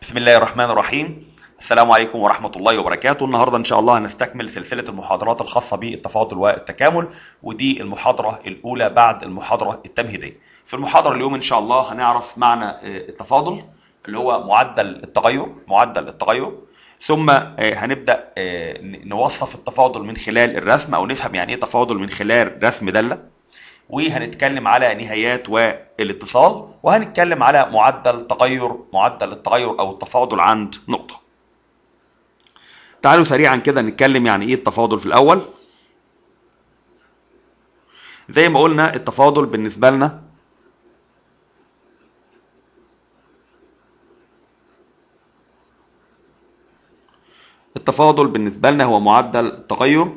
بسم الله الرحمن الرحيم السلام عليكم ورحمة الله وبركاته النهاردة إن شاء الله هنستكمل سلسلة المحاضرات الخاصة بالتفاضل والتكامل ودي المحاضرة الأولى بعد المحاضرة التمهيدية في المحاضرة اليوم إن شاء الله هنعرف معنى آه، التفاضل اللي هو معدل التغير معدل التغير ثم آه، هنبدأ آه، ن- نوصف التفاضل من خلال الرسم أو نفهم يعني إيه تفاضل من خلال رسم دالة وهنتكلم على نهايات والاتصال وهنتكلم على معدل تغير معدل التغير او التفاضل عند نقطة تعالوا سريعا كده نتكلم يعني ايه التفاضل في الاول زي ما قلنا التفاضل بالنسبة لنا التفاضل بالنسبة لنا هو معدل التغير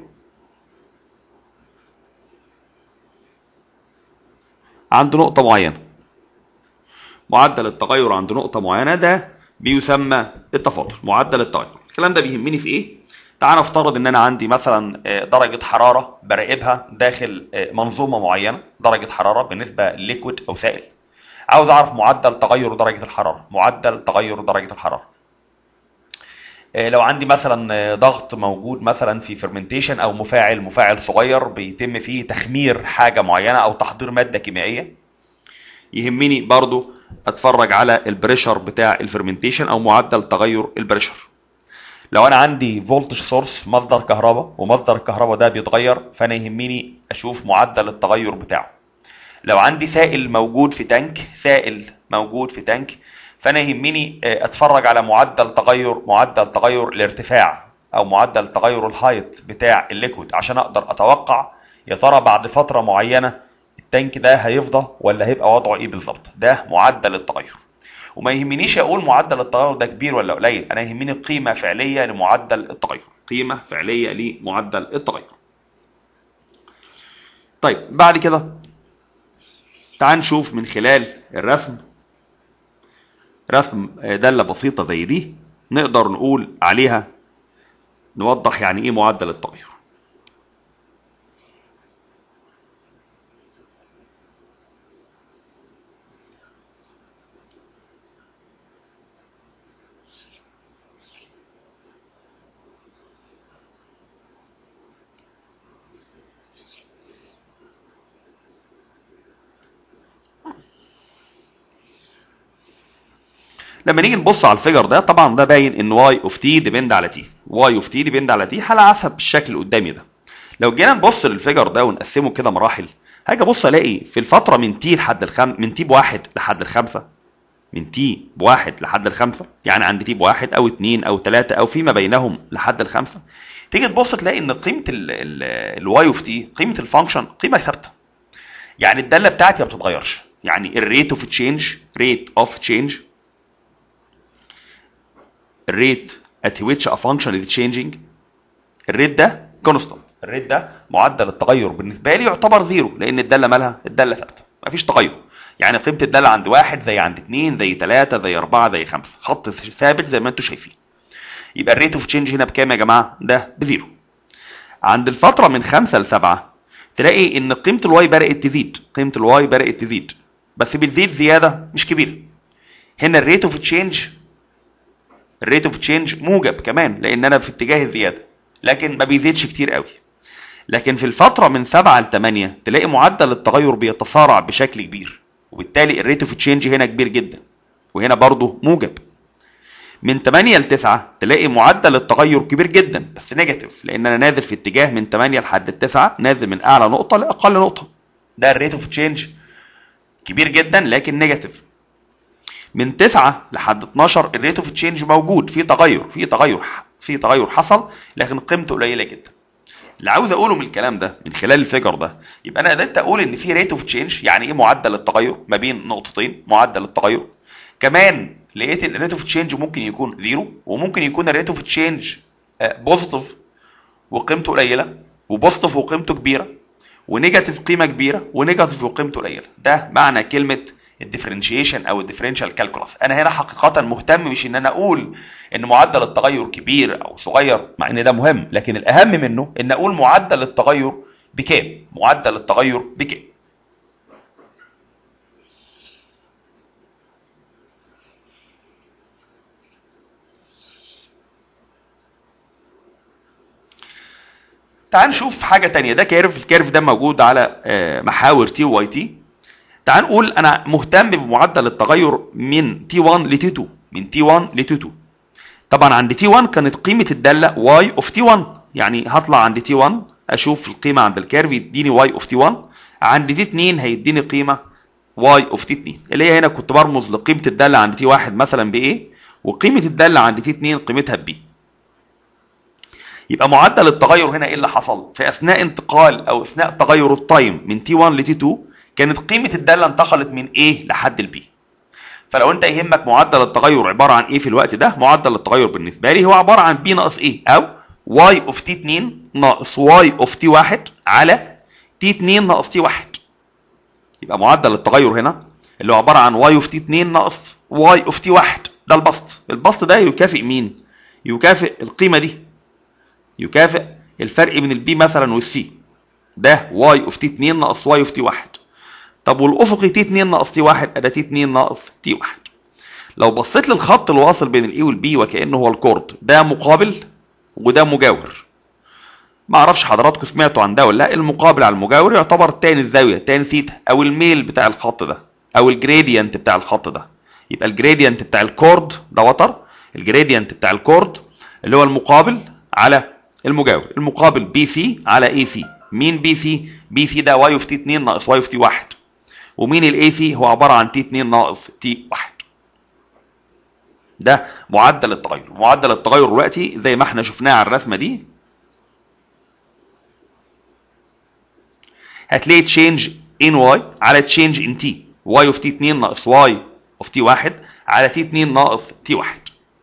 عند نقطة معينة معدل التغير عند نقطة معينة ده بيسمى التفاضل معدل التغير الكلام ده بيهمني في ايه تعال نفترض ان انا عندي مثلا آه، درجة حرارة براقبها داخل آه، منظومة معينة درجة حرارة بالنسبة لليكويد او سائل عاوز اعرف معدل تغير درجة الحرارة معدل تغير درجة الحرارة آه، لو عندي مثلا آه، ضغط موجود مثلا في فيرمنتيشن او مفاعل مفاعل صغير بيتم فيه تخمير حاجه معينه او تحضير ماده كيميائيه يهمني برضو اتفرج على البريشر بتاع الفيرمنتيشن او معدل تغير البريشر لو انا عندي فولتج سورس مصدر كهرباء ومصدر الكهرباء ده بيتغير فانا يهمني اشوف معدل التغير بتاعه لو عندي سائل موجود في تانك سائل موجود في تانك فانا يهمني آه، اتفرج على معدل تغير معدل تغير الارتفاع او معدل تغير الهايت بتاع الليكويد عشان اقدر اتوقع يا ترى بعد فتره معينه التانك ده هيفضى ولا هيبقى وضعه ايه بالظبط ده معدل التغير وما يهمنيش اقول معدل التغير ده كبير ولا قليل انا يهمني قيمه فعليه لمعدل التغير قيمه فعليه لمعدل التغير طيب بعد كده تعال نشوف من خلال الرسم رسم دالة بسيطة زي دي نقدر نقول عليها نوضح يعني ايه معدل التغير لما نيجي نبص على الفيجر ده طبعا ده باين ان واي اوف تي ديبند على تي واي اوف تي ديبند على تي على حسب الشكل اللي قدامي ده لو جينا نبص للفيجر ده ونقسمه كده مراحل هاجي ابص الاقي في الفتره من تي لحد الخم من تي بواحد لحد الخمسه من تي بواحد لحد الخمسه يعني عند تي بواحد او اتنين او تلاته او فيما بينهم لحد الخمسه تيجي تبص تلاقي ان قيمه الواي اوف تي قيمه الفانكشن قيمه ثابته يعني الداله بتاعتي ما بتتغيرش يعني الريت اوف تشينج ريت اوف تشينج الريت at which a function is changing الريت ده كونستانت الريت ده معدل التغير بالنسبه لي يعتبر زيرو لان الداله مالها الداله ثابته مفيش تغير يعني قيمه الداله عند واحد زي عند اتنين زي تلاته زي اربعه زي خمسه خط ثابت زي ما انتم شايفين يبقى الريت اوف تشينج هنا بكام يا جماعه ده بزيرو عند الفتره من خمسه لسبعه تلاقي ان قيمه الواي بدات تزيد قيمه الواي بدات تزيد بس بتزيد زياده مش كبيره هنا الريت اوف تشينج الريت اوف تشينج موجب كمان لان انا في اتجاه الزياده لكن ما بيزيدش كتير قوي لكن في الفتره من 7 ل 8 تلاقي معدل التغير بيتسارع بشكل كبير وبالتالي الريت اوف تشينج هنا كبير جدا وهنا برضه موجب من 8 ل 9 تلاقي معدل التغير كبير جدا بس نيجاتيف لان انا نازل في اتجاه من 8 لحد ال 9 نازل من اعلى نقطه لاقل نقطه ده الريت اوف تشينج كبير جدا لكن نيجاتيف من 9 لحد 12 الريت اوف تشينج موجود في تغير في تغير في تغير حصل لكن قيمته قليله جدا اللي عاوز اقوله من الكلام ده من خلال الفيجر ده يبقى انا قدرت اقول ان في ريت اوف تشينج يعني ايه معدل التغير ما بين نقطتين معدل التغير كمان لقيت ان الريت اوف تشينج ممكن يكون زيرو وممكن يكون الريت اوف تشينج بوزيتيف وقيمته قليله وبوزيتيف وقيمته كبيره ونيجاتيف قيمه كبيره ونيجاتيف وقيمته قليله ده معنى كلمه الديفرنشيشن او الديفرنشال كالكولاس انا هنا حقيقه مهتم مش ان انا اقول ان معدل التغير كبير او صغير مع ان ده مهم لكن الاهم منه ان اقول معدل التغير بكام معدل التغير بكام تعال نشوف حاجه تانية ده كيرف الكيرف ده موجود على آه، محاور تي واي تي تعال نقول انا مهتم بمعدل التغير من تي 1 ل تي 2 من تي 1 ل تي 2 طبعا عند تي 1 كانت قيمه الداله واي اوف تي 1 يعني هطلع عند تي 1 اشوف القيمه عند الكيرف يديني واي اوف تي 1 عند تي 2 هيديني قيمه واي اوف تي 2 اللي هي هنا كنت برمز لقيمه الداله عند تي 1 مثلا بايه وقيمه الداله عند تي 2 قيمتها ب يبقى معدل التغير هنا ايه اللي حصل في اثناء انتقال او اثناء تغير التايم من تي 1 لتي 2 كانت قيمه الداله انتقلت من A لحد البي فلو انت يهمك معدل التغير عباره عن ايه في الوقت ده معدل التغير بالنسبه لي هو عباره عن بي ناقص ايه او واي اوف تي 2 ناقص واي اوف تي 1 على تي 2 ناقص تي 1 يبقى معدل التغير هنا اللي هو عباره عن واي اوف تي 2 ناقص واي اوف تي 1 ده البسط البسط ده يكافئ مين يكافئ القيمه دي يكافئ الفرق بين البي مثلا والسي ده واي اوف تي 2 ناقص واي اوف تي 1 طب والافقي تي 2 ناقص تي 1 ده تي 2 ناقص تي 1 لو بصيت للخط اللي واصل بين الاي والبي وكانه هو الكورد ده مقابل وده مجاور ما اعرفش حضراتكم سمعتوا عن ده ولا لا المقابل على المجاور يعتبر تاني الزاويه تاني ثيتا او الميل بتاع الخط ده او الجريدينت بتاع الخط ده يبقى الجريدينت بتاع الكورد ده وتر الجريدينت بتاع الكورد اللي هو المقابل على المجاور المقابل بي سي على اي سي مين بي سي بي سي ده واي اوف تي 2 ناقص واي اوف تي 1 ومين الاي سي هو عباره عن تي 2 ناقص تي 1 ده معدل التغير معدل التغير دلوقتي زي ما احنا شفناه على الرسمه دي هتلاقي تشينج ان واي على تشينج ان تي واي اوف تي 2 ناقص واي اوف تي 1 على تي 2 ناقص تي 1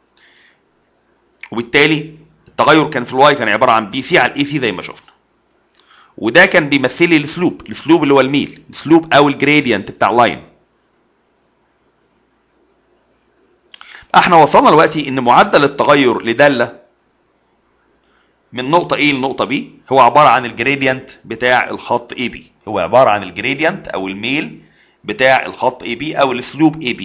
وبالتالي التغير كان في الواي كان عباره عن بي سي على الاي سي زي ما شفنا وده كان بيمثل لي السلوب السلوب اللي هو الميل السلوب او الجريدينت بتاع لاين احنا وصلنا دلوقتي ان معدل التغير لداله من نقطة A لنقطة B هو عبارة عن الجريدينت بتاع الخط AB هو عبارة عن الجريدينت أو الميل بتاع الخط AB أو السلوب AB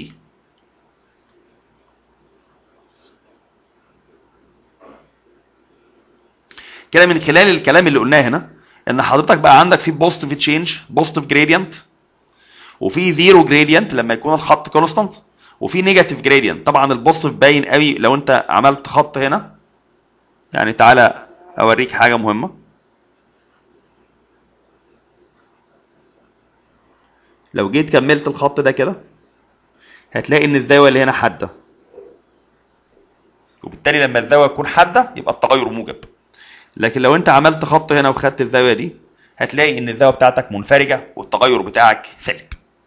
كده من خلال الكلام اللي قلناه هنا ان حضرتك بقى عندك في بوزيتيف تشينج بوزيتيف جريدينت وفي زيرو جريدينت لما يكون الخط كونستانت وفي نيجاتيف جريدينت طبعا البوزيتيف باين قوي لو انت عملت خط هنا يعني تعالى اوريك حاجه مهمه لو جيت كملت الخط ده كده هتلاقي ان الزاويه اللي هنا حاده وبالتالي لما الزاويه تكون حاده يبقى التغير موجب لكن لو انت عملت خط هنا وخدت الزاويه دي هتلاقي ان الزاويه بتاعتك منفرجه والتغير بتاعك سالب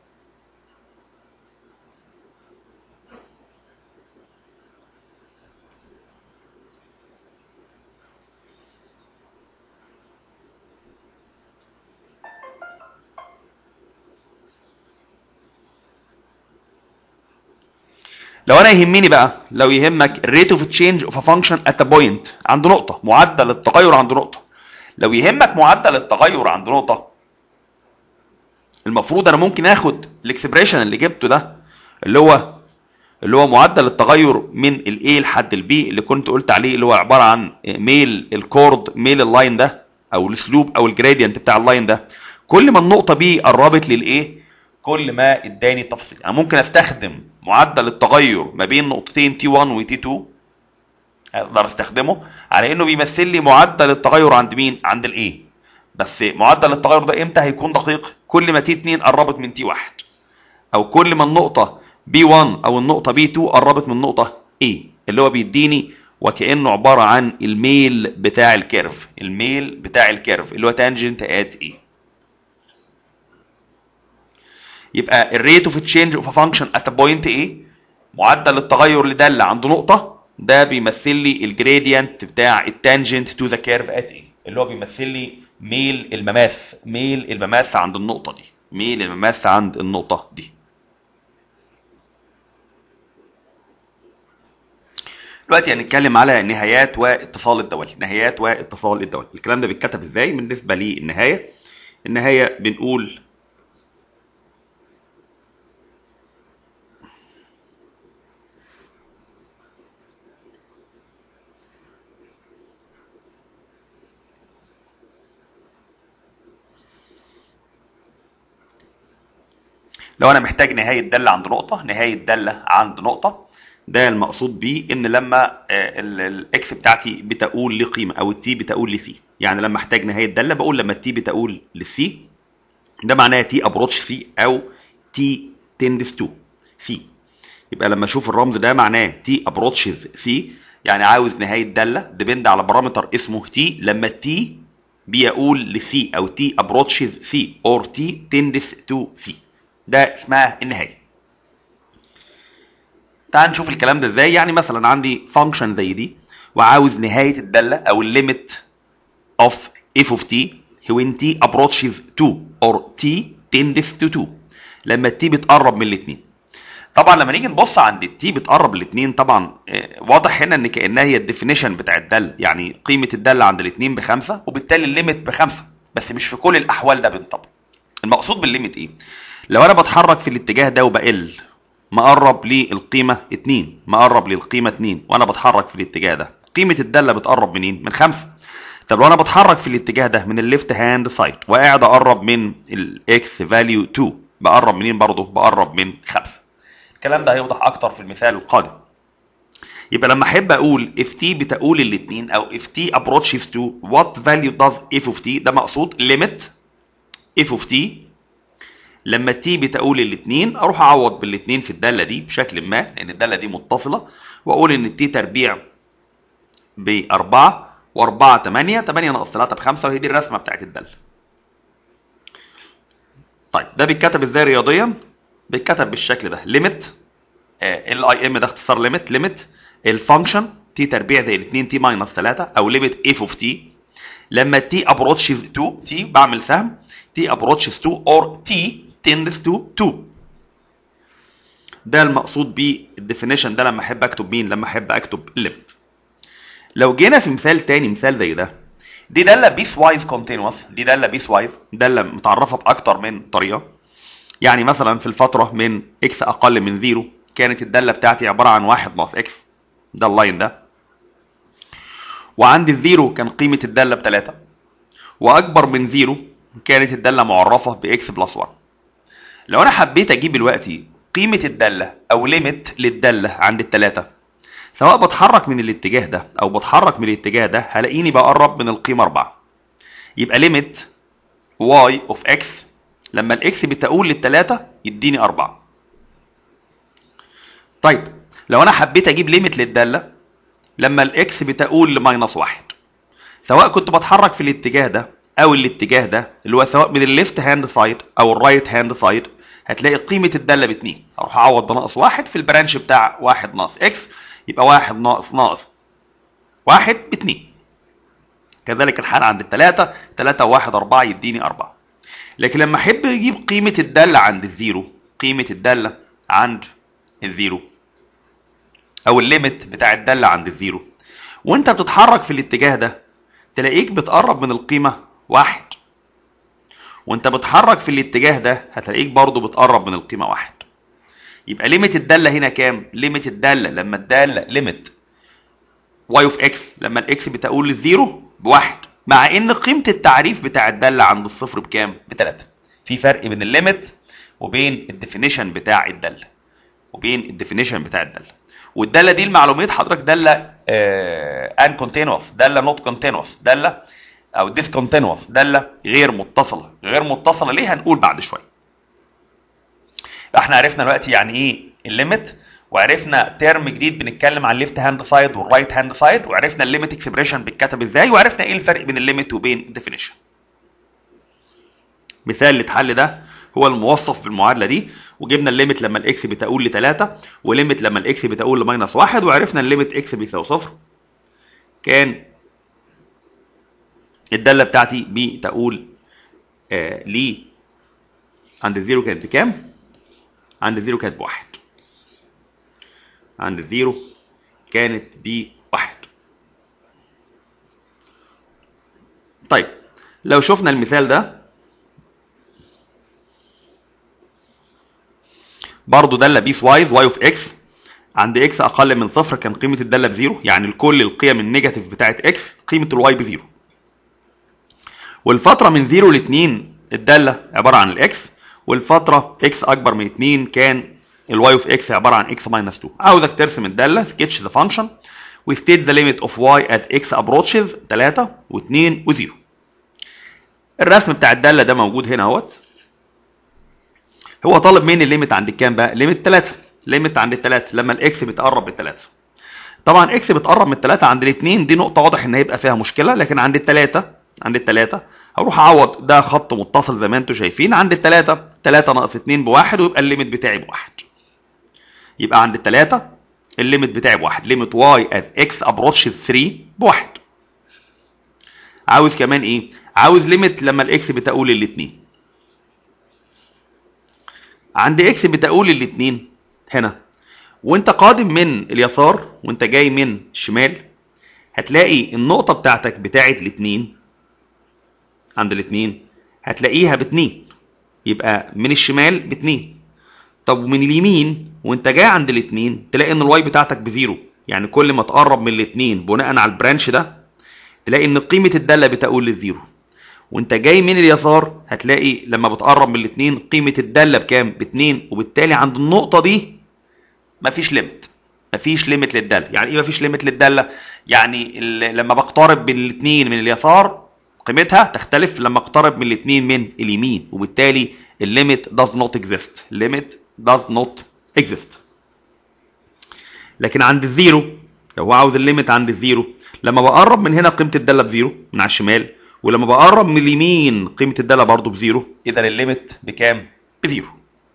لو انا يهمني بقى لو يهمك الريت اوف تشينج اوف ا فانكشن ات ا بوينت عند نقطه معدل التغير عند نقطه لو يهمك معدل التغير عند نقطه المفروض انا ممكن اخد الاكسبريشن اللي جبته ده اللي هو اللي هو معدل التغير من الاي لحد البي اللي كنت قلت عليه اللي هو عباره عن ميل الكورد ميل اللاين ده او السلوب او الجريدينت بتاع اللاين ده كل ما النقطه بي قربت للايه كل ما اداني تفصيل انا ممكن استخدم معدل التغير ما بين نقطتين تي 1 وتي 2 اقدر استخدمه على انه بيمثل لي معدل التغير عند مين عند الاي بس معدل التغير ده امتى هيكون دقيق كل ما تي 2 قربت من تي 1 او كل ما النقطه بي 1 او النقطه بي 2 قربت من النقطه اي اللي هو بيديني وكانه عباره عن الميل بتاع الكيرف الميل بتاع الكيرف اللي هو تانجنت ات اي يبقى الريت اوف تشينج اوف فانكشن ات بوينت ايه معدل التغير لدالة عند نقطة ده بيمثل لي الجريدينت بتاع التانجنت تو ذا كيرف ات ايه اللي هو بيمثل لي ميل المماس ميل المماس عند النقطة دي ميل المماس عند النقطة دي دلوقتي هنتكلم على نهايات واتصال الدول نهايات واتصال الدول الكلام ده بيتكتب ازاي بالنسبة للنهاية النهاية بنقول لو انا محتاج نهايه داله عند نقطه نهايه داله عند نقطه ده المقصود بيه ان لما الاكس بتاعتي بتقول لقيمه او التي بتقول لسي يعني لما احتاج نهايه داله بقول لما التي بتقول للسي ده معناه تي ابروتش سي او تي تندس تو سي يبقى لما اشوف الرمز ده معناه تي ابروتشز سي يعني عاوز نهايه داله ديبند على بارامتر اسمه تي لما التي بيقول لسي او تي ابروتشز سي اور تي تندس تو سي ده اسمها النهايه تعال نشوف الكلام ده ازاي يعني مثلا عندي فانكشن زي دي وعاوز نهايه الداله او الليميت اوف اف اوف تي when t approaches 2 or t tends to 2 لما التي بتقرب من الاثنين طبعا لما نيجي نبص عند التي بتقرب الاثنين طبعا واضح هنا ان كانها هي الديفينيشن بتاع الداله يعني قيمه الداله عند الاثنين بخمسه وبالتالي الليميت بخمسه بس مش في كل الاحوال ده بينطبق المقصود بالليميت ايه لو انا بتحرك في الاتجاه ده وبقل مقرب للقيمه 2 مقرب للقيمه 2 وانا بتحرك في الاتجاه ده قيمه الداله بتقرب منين من خمسه طب لو انا بتحرك في الاتجاه ده من الليفت هاند سايد وقاعد اقرب من الاكس فاليو 2 بقرب منين برضه بقرب من 5 الكلام ده هيوضح اكتر في المثال القادم يبقى لما احب اقول if t بتقول الاثنين او if t approaches to what value does f of t ده مقصود limit f of t لما t بتقول الاثنين اروح اعوض بالاثنين في الداله دي بشكل ما لان الداله دي متصله واقول ان t تربيع ب 4 و4 8 8 ناقص 3 ب 5 وهي دي الرسمه بتاعت الداله طيب ده بيتكتب ازاي رياضيا بيتكتب بالشكل ده ليميت ال اي ام ده اختصار ليميت ليميت الفانكشن تي تربيع زي الاثنين تي ماينس 3 او ليميت اف اوف تي لما تي ابروتشز 2 تي بعمل سهم تي ابروتشز 2 اور تي تندس تو 2 ده المقصود بالديفينيشن ده لما احب اكتب مين لما احب اكتب ليميت لو جينا في مثال تاني مثال زي ده دي داله بيس وايز كونتينوس دي داله بيس وايز داله متعرفه باكتر من طريقه يعني مثلا في الفتره من اكس اقل من زيرو كانت الداله بتاعتي عباره عن واحد ناقص اكس ده اللاين ده وعند الزيرو كان قيمه الداله بتلاتة واكبر من زيرو كانت الداله معرفه باكس بلس 1 لو انا حبيت اجيب دلوقتي قيمه الداله او ليميت للداله عند التلاتة سواء بتحرك من الاتجاه ده او بتحرك من الاتجاه ده هلاقيني بقرب من القيمه 4 يبقى ليميت y اوف x لما الاكس بتقول للتلاتة يديني 4 طيب لو انا حبيت اجيب ليميت للداله لما الاكس بتقول لماينس 1 سواء كنت بتحرك في الاتجاه ده او الاتجاه ده اللي هو سواء من الليفت هاند سايد او الرايت هاند سايد هتلاقي قيمه الداله ب 2 اروح اعوض بناقص 1 في البرانش بتاع 1 ناقص اكس يبقى 1 ناقص ناقص 1 ب 2 كذلك الحال عند الثلاثة 3 و1 4 يديني 4 لكن لما احب اجيب قيمة الدالة عند الزيرو قيمة الدالة عند الزيرو او الليميت بتاع الدالة عند الزيرو وانت بتتحرك في الاتجاه ده تلاقيك بتقرب من القيمة واحد وانت بتحرك في الاتجاه ده هتلاقيك برضو بتقرب من القيمة واحد يبقى ليميت الدالة هنا كام؟ ليميت الدالة لما الدالة ليميت واي اوف اكس لما الاكس بتقول للزيرو بواحد مع ان قيمة التعريف بتاع الدالة عند الصفر بكام؟ بتلاتة في فرق بين الليميت وبين الديفينيشن بتاع الدالة وبين الديفينيشن بتاع الدالة والدالة دي المعلومات حضرتك دالة ان كونتينوس دالة نوت كونتينوس دالة او ديسكونتينوس دالة غير متصلة غير متصلة ليه هنقول بعد شوية احنا عرفنا دلوقتي يعني ايه الليميت وعرفنا ترم جديد بنتكلم عن الليفت هاند سايد والرايت هاند سايد وعرفنا الليميت اكسبريشن بيتكتب ازاي وعرفنا ايه الفرق بين الليميت وبين الديفينيشن مثال الاتحل ده هو الموصف بالمعادله دي وجبنا الليميت لما الاكس بتقول ل 3 وليميت لما الاكس بتقول لماينس 1 وعرفنا الليميت اكس بيساوي صفر كان الداله بتاعتي بتقول آه لي عند الزيرو كانت بكام؟ عند الزيرو كانت بواحد عند الزيرو كانت بواحد طيب لو شفنا المثال ده برضه داله بيس وايز واي اوف اكس عند اكس اقل من صفر كان قيمه الداله بزيرو يعني لكل القيم النيجاتيف بتاعت اكس قيمه الواي بزيرو والفتره من زيرو ل 2 الداله عباره عن الاكس والفتره اكس اكبر من 2 كان الواي اوف اكس عباره عن اكس ماينس 2 عاوزك ترسم الداله سكتش ذا فانكشن وستيت ذا ليميت اوف واي از اكس ابروتشز 3 و2 و0 الرسم بتاع الداله ده موجود هنا اهوت هو طالب مني الليميت عند الكام بقى ليميت 3 ليميت عند الثلاثه لما الاكس بتقرب بالثلاثه طبعا اكس بتقرب من الثلاثه عند الاثنين دي نقطه واضح ان هيبقى فيها مشكله لكن عند الثلاثه عند الثلاثه هروح اعوض ده خط متصل زي ما انتم شايفين عند الثلاثه 3 ناقص 2 بواحد ويبقى الليميت بتاعي بواحد يبقى عند الثلاثه الليميت بتاعي بواحد ليميت واي از اكس ابروتش 3 بواحد عاوز كمان ايه عاوز ليميت لما الاكس بتقول الاثنين عند اكس بتقول الاثنين هنا وانت قادم من اليسار وانت جاي من الشمال هتلاقي النقطة بتاعتك بتاعت الاتنين عند الاتنين هتلاقيها باتنين يبقى من الشمال باتنين طب ومن اليمين وانت جاي عند الاتنين تلاقي ان الواي بتاعتك بزيرو يعني كل ما تقرب من الاتنين بناء على البرانش ده تلاقي ان قيمة الدالة بتقول للزيرو وانت جاي من اليسار هتلاقي لما بتقرب من الاتنين قيمة الدالة بكام؟ باتنين وبالتالي عند النقطة دي مفيش ليميت مفيش ليميت للدالة يعني ايه مفيش ليميت للدالة؟ يعني لما بقترب من الاتنين من اليسار قيمتها تختلف لما اقترب من الاتنين من اليمين وبالتالي الليميت does not exist limit does not exist لكن عند الزيرو لو هو عاوز الليميت عند الزيرو لما بقرب من هنا قيمة الدالة بزيرو من على الشمال ولما بقرب من اليمين قيمة الدالة برضو بزيرو إذا الليميت بكام؟ بزيرو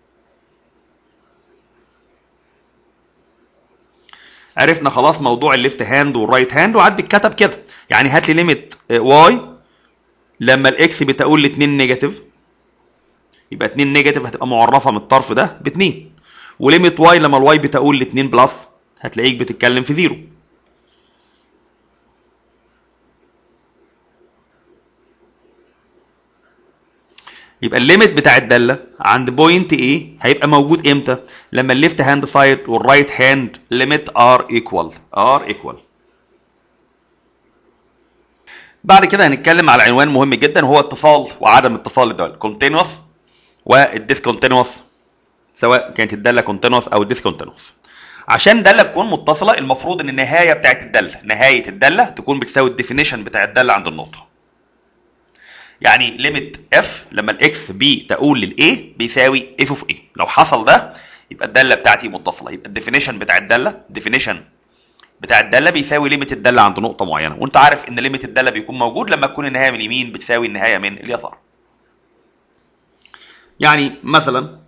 عرفنا خلاص موضوع الليفت هاند والرايت هاند وعدي الكتب كده يعني هات لي ليميت واي لما الاكس بتقول ل 2 نيجاتيف يبقى 2 نيجاتيف هتبقى معرفه من الطرف ده ب 2 وليميت واي لما الواي بتقول ل 2 بلس هتلاقيك بتتكلم في زيرو يبقى الليميت بتاع الداله عند بوينت A هيبقى موجود امتى؟ لما الليفت هاند سايد والرايت هاند ليميت ار ايكوال ار ايكوال بعد كده هنتكلم على عنوان مهم جدا وهو اتصال وعدم اتصال الدوال كونتينوس والديسكونتينوس سواء كانت الداله كونتينوس او ديسكونتينوس عشان الداله تكون متصله المفروض ان النهايه بتاعت الداله نهايه الداله تكون بتساوي الديفينيشن بتاع الداله عند النقطه يعني ليميت اف لما الاكس بي تقول للاي بيساوي اف اوف اي لو حصل ده يبقى الداله بتاعتي متصله يبقى الديفينيشن بتاع الداله الديفينيشن بتاع الداله بيساوي ليميت الداله عند نقطه معينه وانت عارف ان ليميت الداله بيكون موجود لما تكون النهايه من اليمين بتساوي النهايه من اليسار يعني مثلا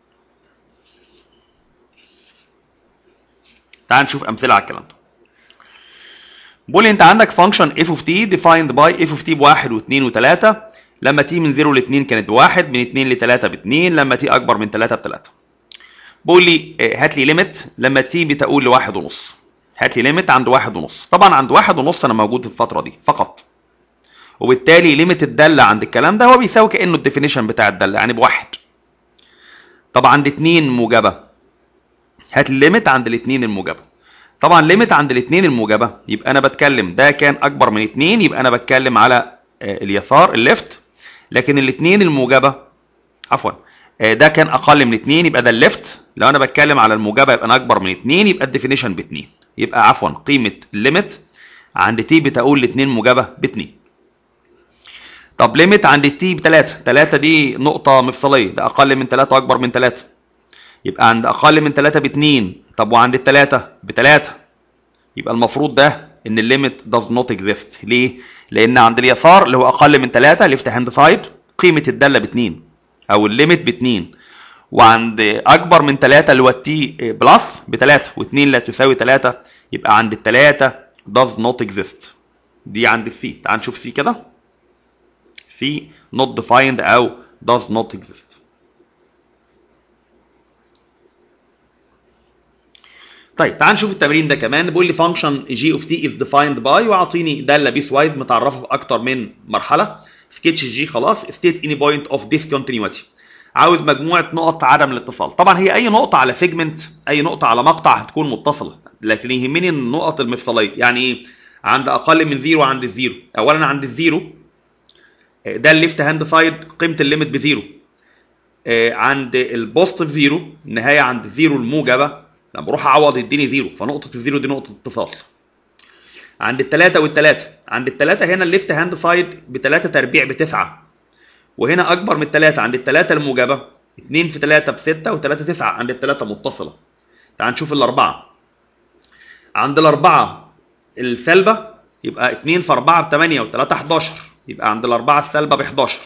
تعال نشوف امثله على الكلام ده بقول انت عندك فانكشن اف اوف تي ديفايند باي اف اوف تي بواحد واثنين وثلاثه لما تي من 0 ل 2 كانت بواحد من 2 ل 3 ب 2 لما تي اكبر من 3 ب 3 بقول لي هات لي ليميت لما تي بتقول لواحد ونص هات لي ليميت عند واحد ونص طبعا عند واحد ونص انا موجود في الفتره دي فقط وبالتالي ليميت الداله عند الكلام ده هو بيساوي كانه الديفينيشن بتاع الداله يعني بواحد طب عند اتنين موجبه هات الليميت عند الاثنين الموجبه طبعا ليميت عند الاثنين الموجبه يبقى انا بتكلم ده كان اكبر من اثنين يبقى انا بتكلم على اليسار الليفت لكن الاثنين الموجبه عفوا ده كان اقل من اثنين يبقى ده الليفت لو انا بتكلم على الموجبه يبقى انا اكبر من اثنين يبقى الديفينيشن باثنين يبقى عفوا قيمه الليميت عند تي بتقول لاثنين موجبه باثنين طب ليميت عند التي بثلاثة ثلاثة دي نقطة مفصلية ده أقل من ثلاثة وأكبر من ثلاثة يبقى عند اقل من 3 ب 2 طب وعند الثلاثه ب 3 يبقى المفروض ده ان الليميت does not exist ليه؟ لان عند اليسار اللي هو اقل من 3 ليفت هاند سايد قيمه الداله ب 2 او الليميت ب 2 وعند اكبر من 3 اللي هو التي بلس ب 3 و2 لا تساوي 3 يبقى عند الثلاثه does not exist دي عند السي تعال نشوف سي كده سي not defined او does not exist طيب تعال نشوف التمرين ده كمان بيقول لي فانكشن جي اوف تي از ديفايند باي وعاطيني داله بيس وايز متعرفه في اكتر من مرحله سكتش جي خلاص ستيت اني بوينت اوف ديسكونتينيوتي عاوز مجموعه نقط عدم الاتصال طبعا هي اي نقطه على سيجمنت اي نقطه على مقطع هتكون متصله لكن يهمني النقط المفصليه يعني ايه عند اقل من زيرو عند الزيرو اولا عند الزيرو ده الليفت هاند سايد قيمه الليميت بزيرو آه، عند البوزيتيف زيرو النهايه عند الزيرو الموجبه لما بروح اعوض يديني زيرو فنقطه الزيرو دي نقطه اتصال عند الثلاثه والثلاثه عند الثلاثه هنا الليفت هاند سايد بثلاثه تربيع بتسعه وهنا اكبر من الثلاثه عند الثلاثه الموجبه 2 في 3 ب 6 و3 9 عند الثلاثه متصله تعال نشوف الاربعه عند الاربعه السالبه يبقى 2 في 4 ب 8 و3 11 يبقى عند الاربعه السالبه ب 11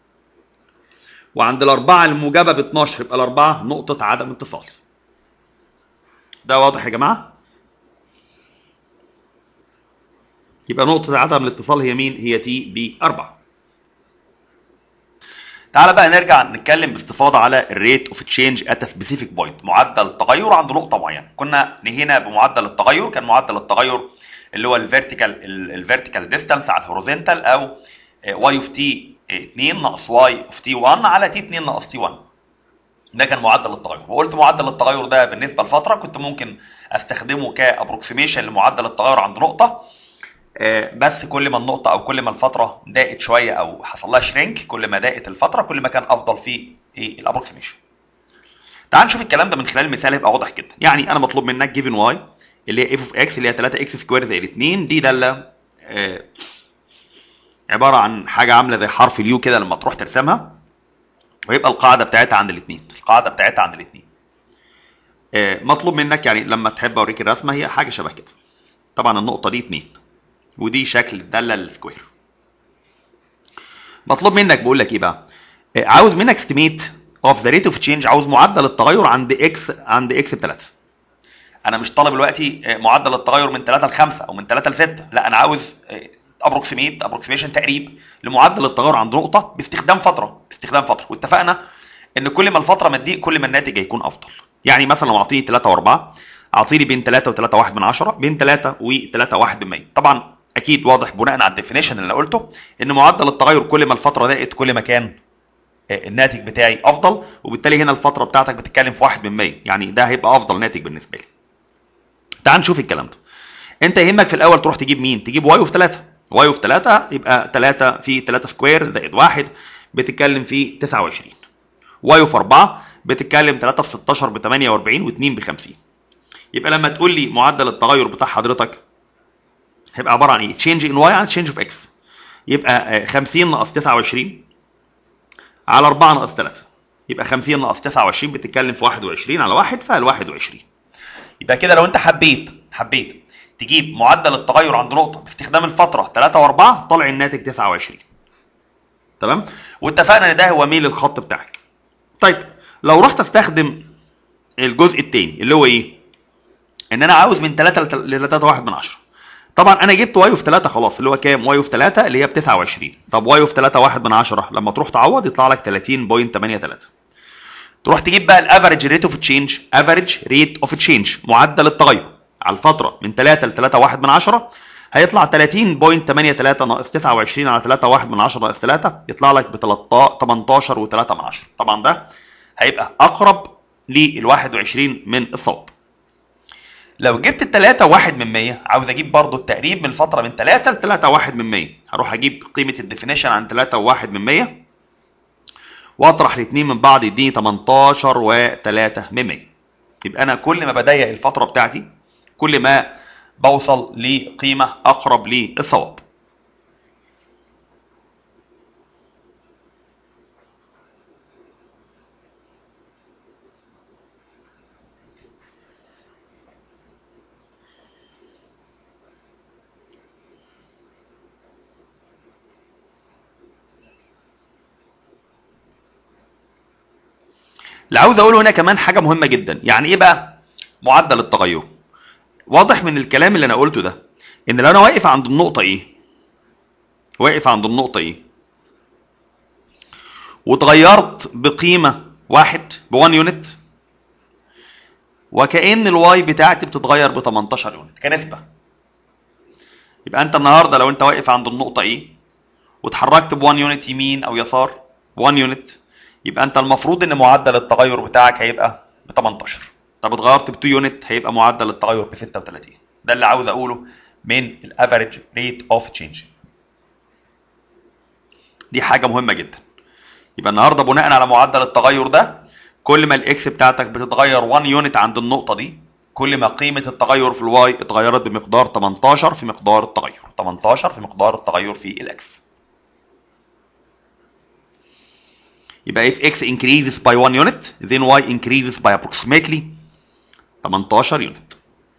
وعند الاربعه الموجبه ب 12 يبقى الاربعه نقطه عدم اتصال ده واضح يا جماعه يبقى نقطة عدم الاتصال هي مين؟ هي تي بي 4. تعالى بقى نرجع نتكلم باستفاضة على الريت اوف تشينج ات سبيسيفيك بوينت، معدل التغير عند نقطة معينة. كنا نهينا بمعدل التغير كان معدل التغير اللي هو الفيرتيكال الفيرتيكال ديستانس على الهوريزونتال او واي اوف تي 2 ناقص واي اوف تي 1 على تي 2 ناقص تي 1. ده كان معدل التغير وقلت معدل التغير ده بالنسبه لفتره كنت ممكن استخدمه كابروكسيميشن لمعدل التغير عند نقطه آه، بس كل ما النقطه او كل ما الفتره ضاقت شويه او حصل لها شرينك كل ما ضاقت الفتره كل ما كان افضل في ايه الابروكسيميشن تعال نشوف الكلام ده من خلال المثال هيبقى واضح جدا يعني انا مطلوب منك جيفن واي اللي هي اف اوف اكس اللي هي 3 اكس سكوير زائد 2 دي داله آه، عباره عن حاجه عامله زي حرف اليو كده لما تروح ترسمها ويبقى القاعده بتاعتها عند الاثنين القاعده بتاعتها عند الاثنين مطلوب منك يعني لما تحب اوريك الرسمه هي حاجه شبه كده طبعا النقطه دي 2 ودي شكل الداله السكوير مطلوب منك بقول لك ايه بقى آه، عاوز منك استيميت اوف ذا ريت اوف تشينج عاوز معدل التغير عند اكس عند اكس ب 3 انا مش طالب دلوقتي آه، معدل التغير من 3 ل 5 او من 3 ل 6 لا انا عاوز ابروكسيميت ابروكسيميشن تقريب لمعدل التغير عند نقطه باستخدام فتره باستخدام فتره واتفقنا ان كل ما الفتره ما تضيق كل ما الناتج هيكون افضل يعني مثلا لو اعطيني 3 و4 اعطيني بين 3 و3 1 من 10 بين 3 و3 1 من 100 طبعا اكيد واضح بناء على الديفينيشن اللي انا قلته ان معدل التغير كل ما الفتره ضاقت كل ما كان آه، الناتج بتاعي افضل وبالتالي هنا الفتره بتاعتك بتتكلم في 1 من 100 يعني ده هيبقى افضل ناتج بالنسبه لي تعال نشوف الكلام ده انت يهمك في الاول تروح تجيب مين تجيب واي اوف 3 واي اوف 3 يبقى 3 في 3 سكوير زائد 1 بتتكلم في 29 واي اوف 4 بتتكلم 3 في 16 ب 48 و2 ب 50 يبقى لما تقول لي معدل التغير بتاع حضرتك هيبقى عباره عن ايه؟ تشينج ان واي عن تشينج اوف اكس يبقى آه، 50 ناقص 29 على 4 ناقص 3 يبقى 50 ناقص 29 بتتكلم في 21 على 1 فال 21 يبقى كده لو انت حبيت حبيت تجيب معدل التغير عند نقطه باستخدام الفتره 3 و4 طلع الناتج 29 تمام واتفقنا ان ده هو ميل الخط بتاعك طيب لو رحت استخدم الجزء الثاني اللي هو ايه ان انا عاوز من 3 ل 3 1 من 10 طبعا انا جبت واي اوف 3 خلاص اللي هو كام واي اوف 3 اللي هي ب 29 طب واي اوف 3 1 من 10 لما تروح تعوض يطلع لك 30.83 تروح تجيب بقى الافريج ريت اوف تشينج افريج ريت اوف تشينج معدل التغير على الفتره من 3 ل 3 1 من 10 هيطلع 30.83 ناقص 29 على 3 1 من 10 ناقص 3 يطلع لك ب 18 و3 من 10 طبعا ده هيبقى اقرب لل 21 من الصواب لو جبت التلاتة واحد من 100 عاوز اجيب برضو التقريب من الفترة من 3 ل 3 واحد من 100 هروح اجيب قيمة الديفينيشن عن 3 وواحد من 100 واطرح الاثنين من بعض يديني 18 و3 من 100 يبقى انا كل ما بضيق الفترة بتاعتي كل ما بوصل لقيمة اقرب للصواب اللي عاوز اقوله هنا كمان حاجه مهمه جدا يعني ايه بقى معدل التغير واضح من الكلام اللي انا قلته ده ان لو انا واقف عند النقطه ايه واقف عند النقطه ايه وتغيرت بقيمه واحد ب 1 يونت وكأن الواي بتاعتي بتتغير ب 18 يونت كنسبه يبقى انت النهارده لو انت واقف عند النقطه ايه واتحركت ب 1 يونت يمين او يسار 1 يونت يبقى انت المفروض ان معدل التغير بتاعك هيبقى ب 18 طب اتغيرت ب 2 يونت هيبقى معدل التغير ب 36 ده اللي عاوز اقوله من الافريج ريت اوف تشينج دي حاجه مهمه جدا يبقى النهارده بناء على معدل التغير ده كل ما الاكس بتاعتك بتتغير 1 يونت عند النقطه دي كل ما قيمه التغير في الواي اتغيرت بمقدار 18 في مقدار التغير 18 في مقدار التغير في الاكس يبقى if x increases by 1 unit then y increases by approximately 18 يونت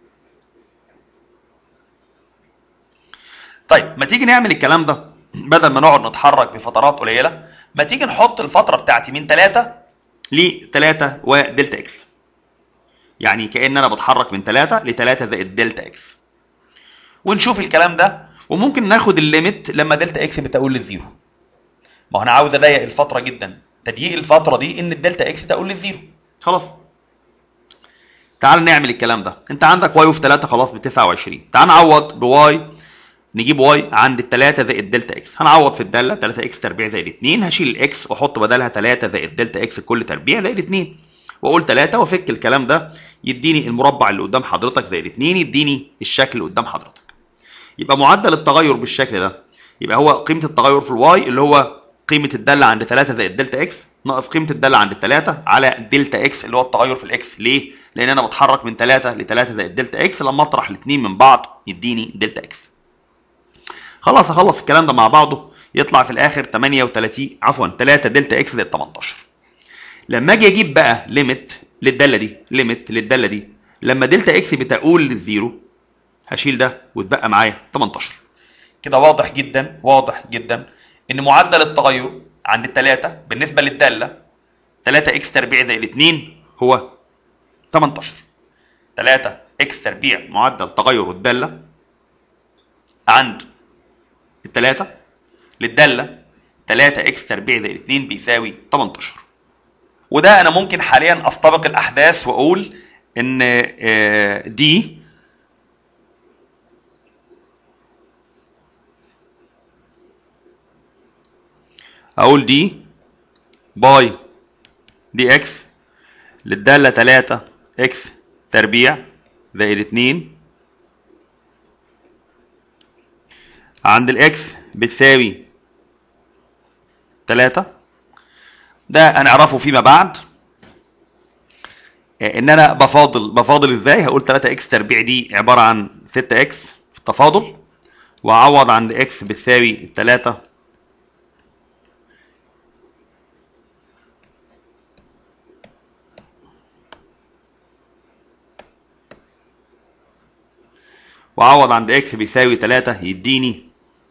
طيب ما تيجي نعمل الكلام ده بدل ما نقعد نتحرك بفترات قليله ما تيجي نحط الفتره بتاعتي من 3 ل 3 ودلتا اكس يعني كان انا بتحرك من 3 ل 3 زائد دلتا اكس ونشوف الكلام ده وممكن ناخد الليميت لما دلتا اكس بتقول للزيرو ما هو انا عاوز اضيق الفتره جدا تضييق الفتره دي ان الدلتا اكس تقول للزيرو خلاص تعال نعمل الكلام ده انت عندك واي اوف 3 خلاص ب 29 تعال نعوض بواي نجيب واي عند ال 3 زائد دلتا اكس هنعوض في الداله 3 اكس تربيع زائد 2 هشيل الاكس واحط بدلها 3 زائد دلتا اكس كل تربيع زائد 2 واقول 3 وافك الكلام ده يديني المربع اللي قدام حضرتك زائد 2 يديني الشكل اللي قدام حضرتك يبقى معدل التغير بالشكل ده يبقى هو قيمه التغير في الواي اللي هو قيمه الداله عند 3 زائد دلتا اكس ناقص قيمه الداله عند 3 على دلتا اكس اللي هو التغير في الاكس ليه؟ لان انا بتحرك من 3 ل 3 زائد دلتا اكس لما اطرح الاثنين من بعض يديني دلتا اكس خلاص اخلص الكلام ده مع بعضه يطلع في الاخر 38 عفوا 3 دلتا اكس زائد 18 لما اجي اجيب بقى ليميت للداله دي ليميت للداله دي لما دلتا اكس بتقول للزيرو هشيل ده واتبقى معايا 18 كده واضح جدا واضح جدا ان معدل التغير عند الثلاثه بالنسبه للداله 3 اكس تربيع زائد 2 هو 18 3 اكس تربيع معدل تغير الداله عند الثلاثه للداله 3 اكس تربيع زائد 2 بيساوي 18 وده انا ممكن حاليا استبق الاحداث واقول ان دي اقول دي باي دي اكس للداله 3 اكس تربيع زائد 2 عند الاكس بتساوي 3 ده هنعرفه فيما بعد ان انا بفاضل بفاضل ازاي هقول 3 اكس تربيع دي عباره عن 6 اكس في التفاضل واعوض عند اكس بتساوي 3 واعوض عند اكس بيساوي 3 يديني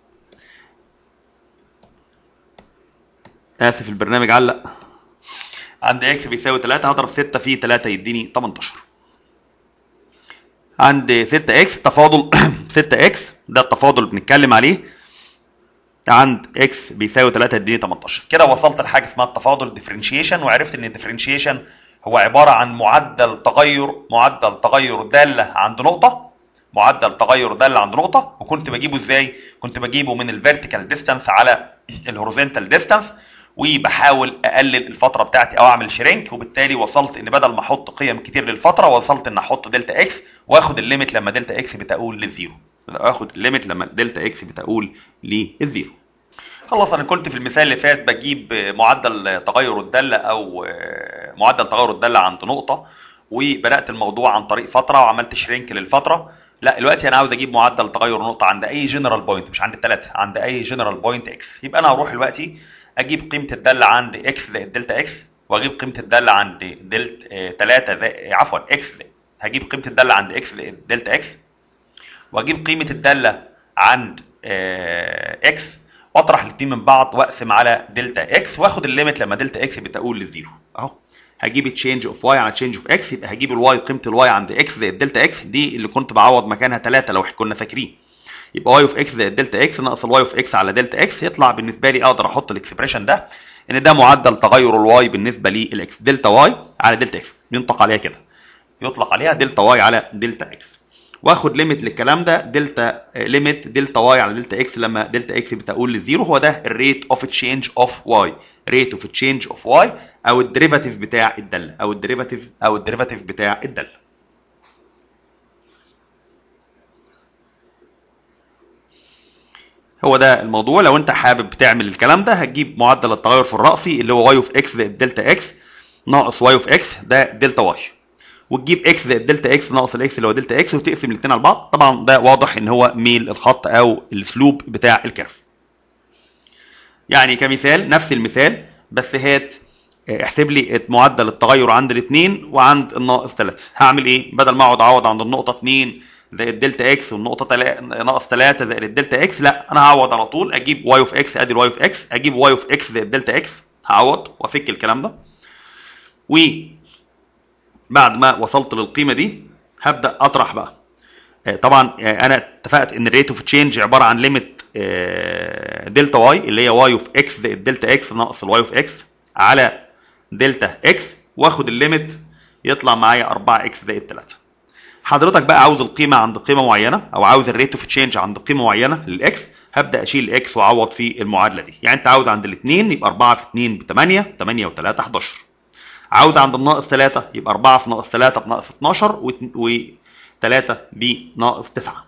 اسف البرنامج علق عند اكس بيساوي 3 هضرب 6 في 3 يديني 18 عند 6 اكس تفاضل 6 اكس ده التفاضل اللي بنتكلم عليه عند اكس بيساوي 3 يديني 18 كده وصلت لحاجه اسمها التفاضل ديفرنشيشن وعرفت ان الديفرنشيشن هو عباره عن معدل تغير معدل تغير داله عند نقطه معدل تغير داله عند نقطه وكنت بجيبه ازاي كنت بجيبه من الفيرتيكال ديستانس على الهوريزونتال ديستانس وبحاول اقلل الفتره بتاعتي او اعمل شرينك وبالتالي وصلت ان بدل ما احط قيم كتير للفتره وصلت ان احط دلتا اكس واخد الليميت لما دلتا اكس بتقول للزيرو اخد الليميت لما دلتا اكس بتقول للزيرو خلاص انا كنت في المثال اللي فات بجيب معدل تغير الداله او معدل تغير الداله عند نقطه وبدات الموضوع عن طريق فتره وعملت شرينك للفتره لا دلوقتي انا عاوز اجيب معدل تغير نقطه عند اي جنرال بوينت مش عند الثلاثه عند اي جنرال بوينت اكس يبقى انا هروح دلوقتي اجيب قيمه الداله عند اكس زائد دلتا اكس واجيب قيمه الداله عند دلت 3 زائد عفوا اكس هجيب قيمه الداله عند اكس زائد دلتا اكس واجيب قيمه الداله عند اكس واطرح الاثنين من بعض واقسم على دلتا اكس واخد الليميت لما دلتا اكس بتقول للزيرو اهو هجيب تشينج اوف واي على تشينج اوف اكس يبقى هجيب الواي قيمه الواي عند اكس زائد دلتا اكس دي اللي كنت بعوض مكانها 3 لو كنا فاكرين يبقى واي اوف اكس زائد دلتا اكس ناقص الواي اوف اكس على دلتا اكس يطلع بالنسبه لي اقدر احط الاكسبريشن ده ان ده معدل تغير الواي بالنسبه للاكس دلتا واي على دلتا اكس ينطق عليها كده يطلق عليها دلتا واي على دلتا اكس واخد ليميت للكلام ده دلتا ليميت دلتا واي على دلتا اكس لما دلتا اكس بتقول للزيرو هو ده الريت اوف تشينج اوف واي ريت اوف تشينج اوف واي او الديريفاتيف بتاع الداله او الديريفاتيف او الديريفاتيف بتاع الداله هو ده الموضوع لو انت حابب تعمل الكلام ده هتجيب معدل التغير في الرأسي اللي هو واي اوف اكس زائد دلتا اكس ناقص واي اوف اكس ده دلتا واي وتجيب اكس زائد دلتا اكس ناقص الاكس اللي هو دلتا اكس وتقسم الاثنين على بعض طبعا ده واضح ان هو ميل الخط او السلوب بتاع الكيرف يعني كمثال نفس المثال بس هات احسب لي معدل التغير عند الاثنين وعند الناقص 3 هعمل ايه بدل ما اقعد اعوض عند النقطه 2 زائد دلتا اكس والنقطه تلا... ناقص 3 زائد الدلتا اكس لا انا هعوض على طول اجيب واي اوف اكس ادي الواي اوف اكس اجيب واي اوف اكس زائد دلتا اكس هعوض وافك الكلام ده و بعد ما وصلت للقيمه دي هبدا اطرح بقى طبعا انا اتفقت ان الريت اوف تشينج عباره عن ليميت دلتا واي اللي هي واي اوف اكس زائد دلتا اكس ناقص الواي اوف اكس على دلتا اكس واخد الليميت يطلع معايا 4 اكس زائد 3 حضرتك بقى عاوز القيمه عند قيمه معينه او عاوز الريت اوف تشينج عند قيمه معينه للاكس هبدا اشيل الاكس واعوض في المعادله دي يعني انت عاوز عند الاثنين يبقى 4 في 2 ب 8 8 و3 11 عاوز عند الناقص 3 يبقى 4 في ناقص 3 بناقص 12 و 3 بناقص 9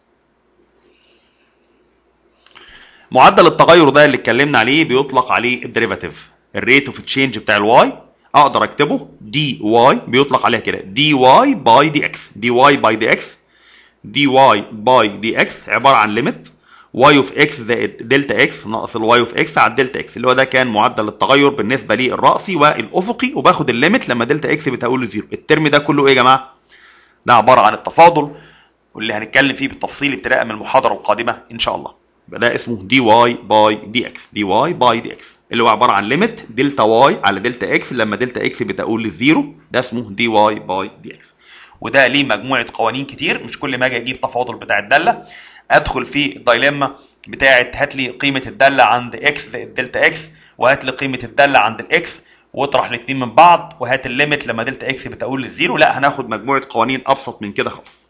معدل التغير ده اللي اتكلمنا عليه بيطلق عليه الديريفاتيف الريت اوف تشينج بتاع الواي اقدر اكتبه دي واي بيطلق عليها كده دي واي باي دي اكس دي واي باي دي اكس دي واي باي دي اكس عباره عن ليميت واي اوف اكس زائد دلتا اكس ناقص الواي اوف اكس على الدلتا اكس اللي هو ده كان معدل التغير بالنسبه للراسي والافقي وباخد الليميت لما دلتا اكس بتقول لزيرو الترم ده كله ايه يا جماعه؟ ده عباره عن التفاضل واللي هنتكلم فيه بالتفصيل ابتداء من المحاضره القادمه ان شاء الله يبقى ده اسمه دي واي باي دي اكس دي واي باي دي اكس اللي هو عباره عن ليميت دلتا واي على دلتا اكس لما دلتا اكس بتقول للزيرو ده اسمه دي واي باي دي اكس وده ليه مجموعه قوانين كتير مش كل ما اجي اجيب تفاضل بتاع الداله ادخل في الدايليما بتاعه هات لي قيمه الداله عند اكس زائد دلتا اكس وهات لي قيمه الداله عند الاكس واطرح الاثنين من بعض وهات الليميت لما دلتا اكس بتقول للزيرو لا هناخد مجموعه قوانين ابسط من كده خالص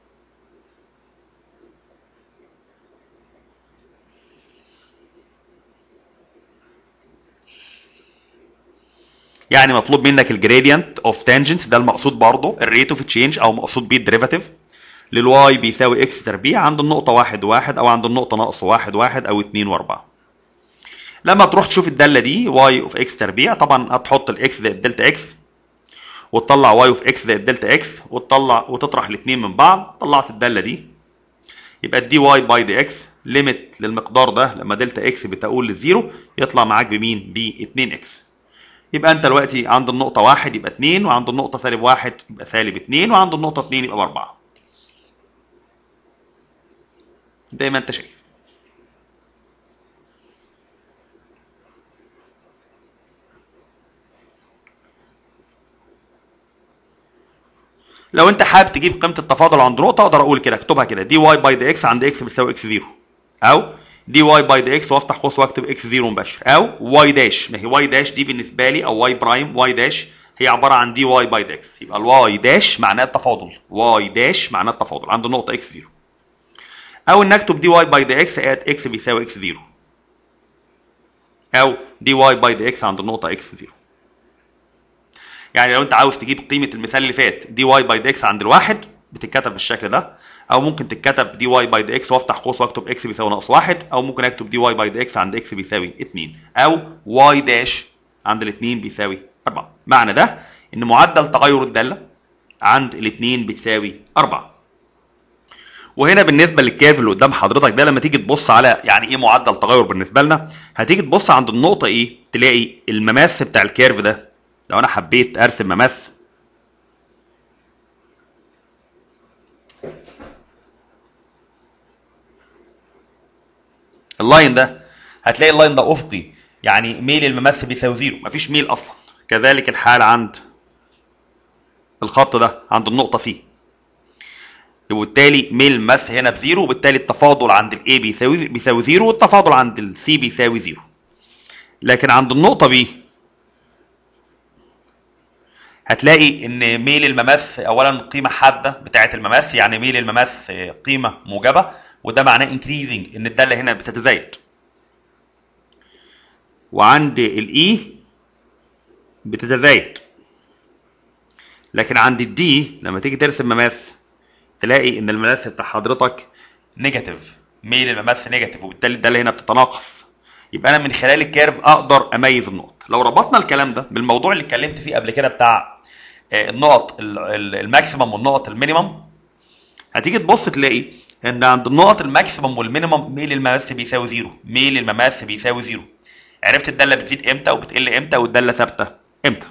يعني مطلوب منك الجريدينت اوف تانجنت ده المقصود برضه الريت اوف تشينج او مقصود بيه الديريفاتيف للواي بيساوي اكس تربيع عند النقطة واحد واحد أو عند النقطة ناقص واحد واحد أو اتنين وأربعة. لما تروح تشوف الدالة دي واي اوف اكس تربيع طبعا هتحط الاكس زائد دلتا اكس وتطلع واي اوف اكس زائد دلتا اكس وتطلع وتطرح الاثنين من بعض طلعت الدالة دي يبقى الدي واي باي دي اكس ليميت للمقدار ده لما دلتا اكس بتقول للزيرو يطلع معاك بمين؟ ب 2 اكس. يبقى انت دلوقتي عند النقطة واحد يبقى 2 وعند النقطة سالب واحد يبقى سالب 2 وعند النقطة 2 يبقى بأربعة. زي ما انت شايف. لو انت حابب تجيب قيمة التفاضل عند نقطة اقدر اقول كده اكتبها كده دي واي باي دي اكس عند اكس بتساوي اكس زيرو. او دي واي باي دي اكس وافتح قوس واكتب اكس زيرو مباشر او واي داش ما هي واي داش دي بالنسبه لي او واي برايم واي داش هي عباره عن دي واي باي دي اكس يبقى الواي داش معناه التفاضل واي داش معناه التفاضل عند النقطه اكس زيرو او ان اكتب دي واي باي دي اكس ات اكس بيساوي اكس زيرو او دي واي باي دي اكس عند النقطه اكس زيرو يعني لو انت عاوز تجيب قيمه المثال اللي فات دي واي باي دي اكس عند الواحد بتتكتب بالشكل ده او ممكن تتكتب دي واي باي دي اكس وافتح قوس واكتب اكس بيساوي ناقص واحد او ممكن اكتب دي واي باي دي اكس عند اكس بيساوي 2 او واي داش عند الاثنين بيساوي 4 معنى ده ان معدل تغير الداله عند الاثنين بتساوي 4 وهنا بالنسبه للكيرف اللي قدام حضرتك ده لما تيجي تبص على يعني ايه معدل تغير بالنسبه لنا هتيجي تبص عند النقطه ايه تلاقي المماس بتاع الكيرف ده لو انا حبيت ارسم مماس اللاين ده هتلاقي اللاين ده افقي يعني ميل الممس بيساوي زيرو مفيش ميل اصلا كذلك الحال عند الخط ده عند النقطه فيه وبالتالي ميل الممس هنا بزيرو وبالتالي التفاضل عند الاي بيساوي بيساوي زيرو والتفاضل عند السي بيساوي زيرو لكن عند النقطه بي هتلاقي ان ميل الممس اولا قيمه حاده بتاعه الممس يعني ميل الممس قيمه موجبه وده معناه increasing ان الداله هنا بتتزايد وعند الاي بتتزايد لكن عند الدي لما تيجي ترسم مماس تلاقي ان المماس بتاع حضرتك نيجاتيف ميل المماس نيجاتيف وبالتالي الداله هنا بتتناقص يبقى انا من خلال الكيرف اقدر اميز النقط لو ربطنا الكلام ده بالموضوع اللي اتكلمت فيه قبل كده بتاع آه، النقط ال- ال- الماكسيمم والنقط المينيمم هتيجي تبص تلاقي ان عند النقط الماكسيمم والمينيمم ميل المماس بيساوي زيرو ميل المماس بيساوي زيرو عرفت الداله بتزيد امتى وبتقل امتى والداله ثابته امتى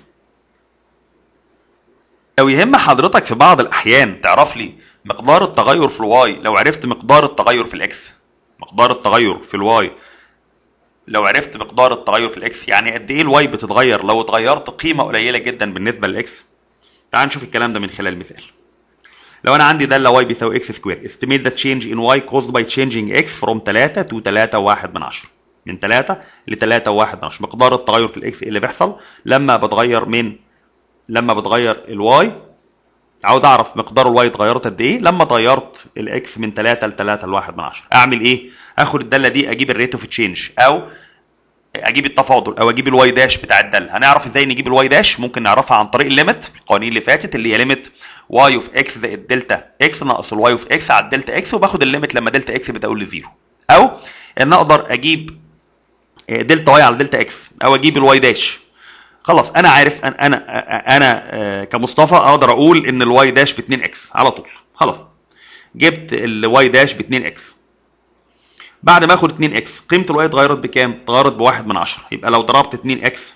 لو يهم حضرتك في بعض الاحيان تعرف لي مقدار التغير في الواي لو عرفت مقدار التغير في الاكس مقدار التغير في الواي لو عرفت مقدار التغير في الاكس يعني قد ايه الواي بتتغير لو اتغيرت قيمه قليله جدا بالنسبه للاكس تعال نشوف الكلام ده من خلال مثال لو انا عندي داله واي بيساوي اكس سكوير estimate the change in y caused by changing x from 3 to 3 1 من 10 من 3 ل 3 1 من 10 مقدار التغير في الاكس اللي بيحصل لما بتغير من لما بتغير الواي عاوز اعرف مقدار الواي اتغيرت قد ايه لما غيرت الاكس من 3 ل 3 ل 1 من 10 اعمل ايه اخد الداله دي اجيب الريت اوف تشينج او اجيب التفاضل او اجيب الواي داش بتاع الداله هنعرف ازاي نجيب الواي داش ممكن نعرفها عن طريق الليمت القوانين اللي فاتت اللي هي ليميت واي اوف اكس زائد دلتا اكس ناقص الواي اوف اكس على الدلتا اكس وباخد الليمت لما دلتا اكس بتقول لزيرو او ان اقدر اجيب دلتا واي على دلتا اكس او اجيب الواي داش خلاص انا عارف انا انا انا آه، كمصطفى اقدر اقول ان الواي داش ب 2 اكس على طول خلاص جبت الواي داش ب 2 اكس بعد ما اخد 2 اكس قيمه الواي اتغيرت بكام؟ اتغيرت بواحد من عشرة يبقى لو ضربت 2 اكس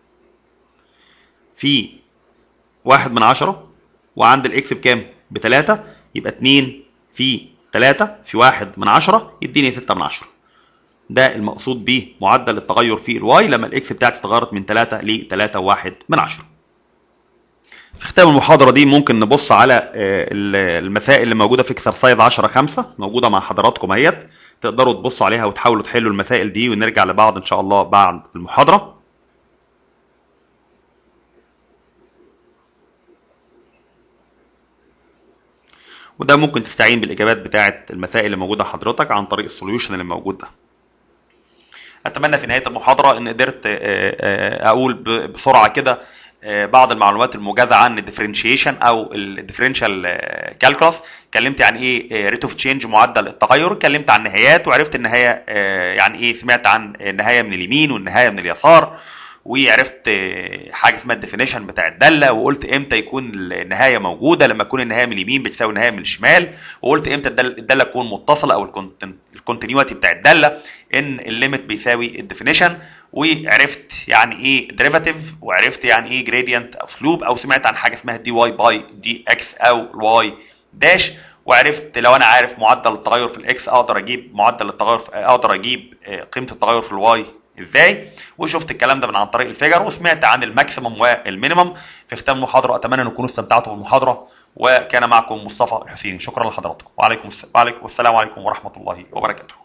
في واحد من عشرة وعند الاكس بكام؟ بتلاتة يبقى 2 في 3 في واحد من عشرة يديني 6 من عشرة ده المقصود به معدل التغير في الواي لما الاكس بتاعتي اتغيرت من 3 ل 3 واحد من عشرة في ختام المحاضرة دي ممكن نبص على آه، المسائل اللي موجودة في اكسرسايز 10 5 موجودة مع حضراتكم اهيت تقدروا تبصوا عليها وتحاولوا تحلوا المسائل دي ونرجع لبعض ان شاء الله بعد المحاضرة وده ممكن تستعين بالاجابات بتاعه المسائل اللي موجوده حضرتك عن طريق السوليوشن اللي موجود ده اتمنى في نهايه المحاضره ان قدرت آه، آه، اقول ب- بسرعه كده آه، بعض المعلومات الموجزه عن الديفرنشيشن او الديفرنشال كالكولس اتكلمت عن ايه ريت اوف تشينج معدل التغير اتكلمت عن نهايات وعرفت النهايه آه، يعني ايه سمعت عن النهايه من اليمين والنهايه من اليسار وعرفت آه، حاجه اسمها الديفينيشن بتاع الداله وقلت امتى يكون النهايه موجوده لما تكون النهايه من اليمين بتساوي النهايه من الشمال وقلت امتى الداله الدالة تكون متصله او الكونتينيوتي بتاع الداله ان الليميت بيساوي الديفينيشن وعرفت يعني ايه ديريفاتيف وعرفت يعني ايه جريدينت او سلوب او سمعت عن حاجه اسمها دي واي باي دي اكس او واي داش وعرفت لو انا عارف معدل التغير في الاكس اقدر اجيب معدل التغير في اقدر اجيب آه، قيمه التغير في الواي ازاي وشفت الكلام ده من عن طريق الفيجر وسمعت عن الماكسيمم والمينيمم في ختام المحاضره اتمنى ان تكونوا استمتعتوا بالمحاضره وكان معكم مصطفى الحسيني شكرا لحضراتكم وعليكم الس- وعليكم والسلام عليكم ورحمه الله وبركاته